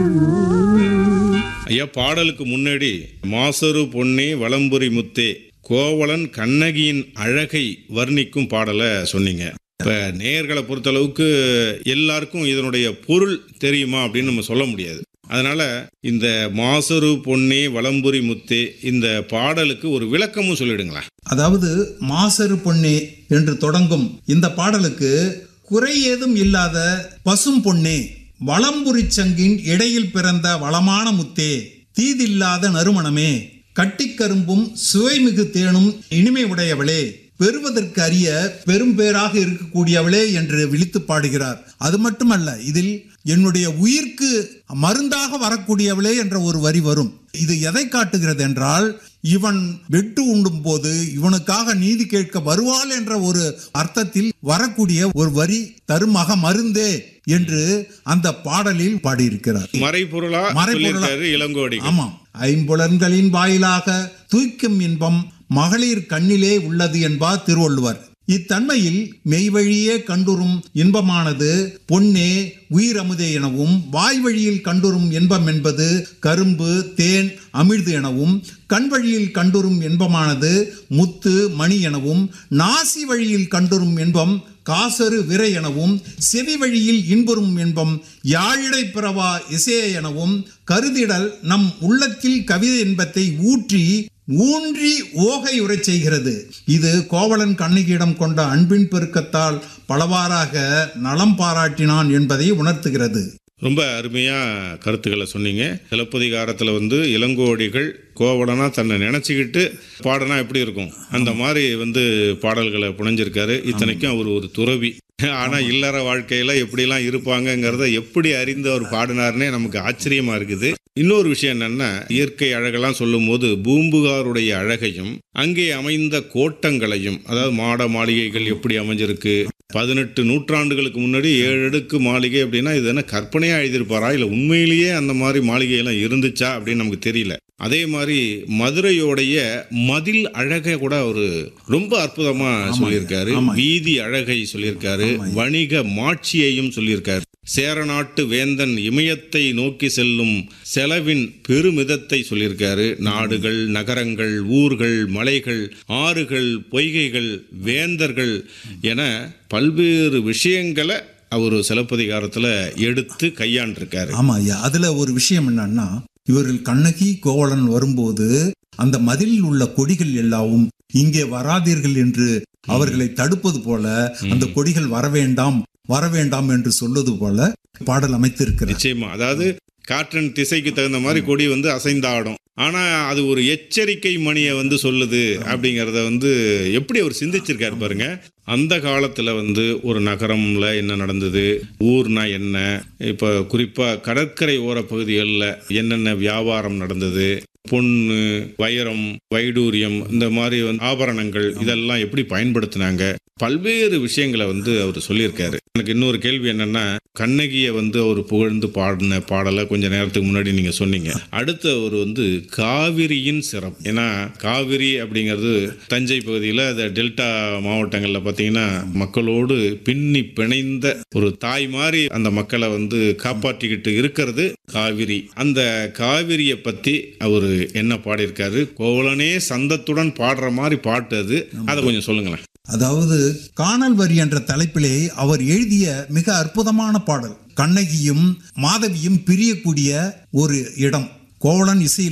ஐயா பாடலுக்கு முன்னாடி மாசரு பொன்னே வலம்புரி முத்தே கோவலன் கண்ணகியின் அழகை வர்ணிக்கும் பாடலை சொன்னீங்க இப்போ நேயர்களை பொறுத்தளவுக்கு எல்லாருக்கும் இதனுடைய பொருள் தெரியுமா அப்படின்னு நம்ம சொல்ல முடியாது அதனால இந்த மாசரு பொன்னே வலம்புரி முத்தே இந்த பாடலுக்கு ஒரு விளக்கமும் சொல்லிடுங்களேன் அதாவது மாசரு பொன்னே என்று தொடங்கும் இந்த பாடலுக்கு குறை ஏதும் இல்லாத பசும் பொன்னே வளம்புரிச் சங்கின் இடையில் பிறந்த வளமான முத்தே தீதில்லாத நறுமணமே கட்டிக்கரும்பும் சுவைமிகு தேனும் இனிமை உடையவளே பெறுவதற்கு அரிய பெரும்பேராக இருக்கக்கூடியவளே என்று விழித்து பாடுகிறார் அது மட்டுமல்ல இதில் என்னுடைய உயிர்க்கு மருந்தாக வரக்கூடியவளே என்ற ஒரு வரி வரும் இது எதை காட்டுகிறது என்றால் இவன் வெட்டு உண்டும் போது இவனுக்காக நீதி கேட்க வருவாள் என்ற ஒரு அர்த்தத்தில் வரக்கூடிய ஒரு வரி தருமக மருந்தே என்று அந்த பாடலில் பாடியிருக்கிறார் மறைபொருளா மறைபொருளா. சொல்லியிருக்காரு இளங்கோடி ஆமாம் ஐம்புலன்களின் வாயிலாக தூய்க்கும் இன்பம் மகளிர் கண்ணிலே உள்ளது என்பார் திருவள்ளுவர் இத்தன்மையில் மெய்வழியே கண்டுறும் இன்பமானது பொன்னே உயிரமுதே எனவும் வாய்வழியில் கண்டுறும் இன்பம் என்பது கரும்பு தேன் அமிழ்து எனவும் கண் வழியில் கண்டுறும் இன்பமானது முத்து மணி எனவும் நாசி வழியில் கண்டுறும் இன்பம் காசரு விரை எனவும் செவி வழியில் இன்புறும் இன்பம் யாழிடை பிறவா இசைய எனவும் கருதிடல் நம் உள்ளத்தில் கவிதை இன்பத்தை ஊற்றி ஊன்றி ஓகை உரைச் செய்கிறது இது கோவலன் கண்ணகியிடம் கொண்ட அன்பின் பெருக்கத்தால் பலவாறாக நலம் பாராட்டினான் என்பதை உணர்த்துகிறது ரொம்ப அருமையா கருத்துக்களை சொன்னீங்க சிலப்பதிகாரத்தில் வந்து இளங்கோடிகள் கோவலனா தன்னை நினச்சிக்கிட்டு பாடனா எப்படி இருக்கும் அந்த மாதிரி வந்து பாடல்களை புனைஞ்சிருக்காரு இத்தனைக்கும் அவர் ஒரு துறவி ஆனா இல்லற வாழ்க்கையில எப்படிலாம் இருப்பாங்கங்கிறத எப்படி அறிந்து அவர் பாடினார்னே நமக்கு ஆச்சரியமா இருக்குது இன்னொரு விஷயம் என்னன்னா இயற்கை அழகெல்லாம் சொல்லும்போது பூம்புகாருடைய அழகையும் அங்கே அமைந்த கோட்டங்களையும் அதாவது மாட மாளிகைகள் எப்படி அமைஞ்சிருக்கு பதினெட்டு நூற்றாண்டுகளுக்கு முன்னாடி ஏழு அடுக்கு மாளிகை அப்படின்னா இது என்ன கற்பனையா எழுதியிருப்பாரா இல்லை உண்மையிலேயே அந்த மாதிரி மாளிகையெல்லாம் இருந்துச்சா அப்படின்னு நமக்கு தெரியல அதே மாதிரி மதுரையோடைய மதில் அழகை கூட அவரு ரொம்ப அற்புதமா சொல்லியிருக்காரு வீதி அழகை சொல்லியிருக்காரு வணிக மாட்சியையும் சொல்லியிருக்காரு சேரநாட்டு வேந்தன் இமயத்தை நோக்கி செல்லும் செலவின் பெருமிதத்தை சொல்லியிருக்காரு நாடுகள் நகரங்கள் ஊர்கள் மலைகள் ஆறுகள் பொய்கைகள் வேந்தர்கள் என பல்வேறு விஷயங்களை அவர் சிலப்பதிகாரத்தில் எடுத்து கையாண்டிருக்காரு ஆமா ஐயா அதுல ஒரு விஷயம் என்னன்னா இவர்கள் கண்ணகி கோவலன் வரும்போது அந்த மதிலில் உள்ள கொடிகள் எல்லாவும் இங்கே வராதீர்கள் என்று அவர்களை தடுப்பது போல அந்த கொடிகள் வரவேண்டாம் வரவேண்டாம் என்று சொல்வது போல பாடல் அமைத்திருக்கிறார் நிச்சயமா அதாவது காற்றின் திசைக்கு தகுந்த மாதிரி கொடி வந்து அசைந்தாடும் ஆனா அது ஒரு எச்சரிக்கை மணியை வந்து சொல்லுது அப்படிங்கிறத வந்து எப்படி அவர் சிந்திச்சிருக்காரு பாருங்க அந்த காலத்துல வந்து ஒரு நகரம்ல என்ன நடந்தது ஊர்னா என்ன இப்ப குறிப்பா கடற்கரை ஓர பகுதிகளில் என்னென்ன வியாபாரம் நடந்தது பொண்ணு வைரம் வைடூரியம் இந்த மாதிரி வந்து ஆபரணங்கள் இதெல்லாம் எப்படி பயன்படுத்தினாங்க பல்வேறு விஷயங்களை வந்து அவர் சொல்லியிருக்காரு எனக்கு இன்னொரு கேள்வி என்னன்னா கண்ணகியை வந்து அவர் புகழ்ந்து பாடின பாடலை கொஞ்ச நேரத்துக்கு முன்னாடி நீங்க சொன்னீங்க அடுத்த ஒரு வந்து காவிரியின் சிறப்பு ஏன்னா காவிரி அப்படிங்கிறது தஞ்சை பகுதியில் அந்த டெல்டா மாவட்டங்களில் பார்த்தீங்கன்னா மக்களோடு பின்னி பிணைந்த ஒரு தாய் மாதிரி அந்த மக்களை வந்து காப்பாற்றிக்கிட்டு இருக்கிறது காவிரி அந்த காவிரியை பத்தி அவர் என்ன பாடியிருக்காரு கோவலனே சந்தத்துடன் பாடுற மாதிரி பாட்டு அது அதை கொஞ்சம் சொல்லுங்களேன் அதாவது காணல் வரி என்ற தலைப்பிலே அவர் எழுதிய மிக அற்புதமான பாடல் கண்ணகியும் மாதவியும் பிரியக்கூடிய ஒரு இடம் கோவலன் இசையில்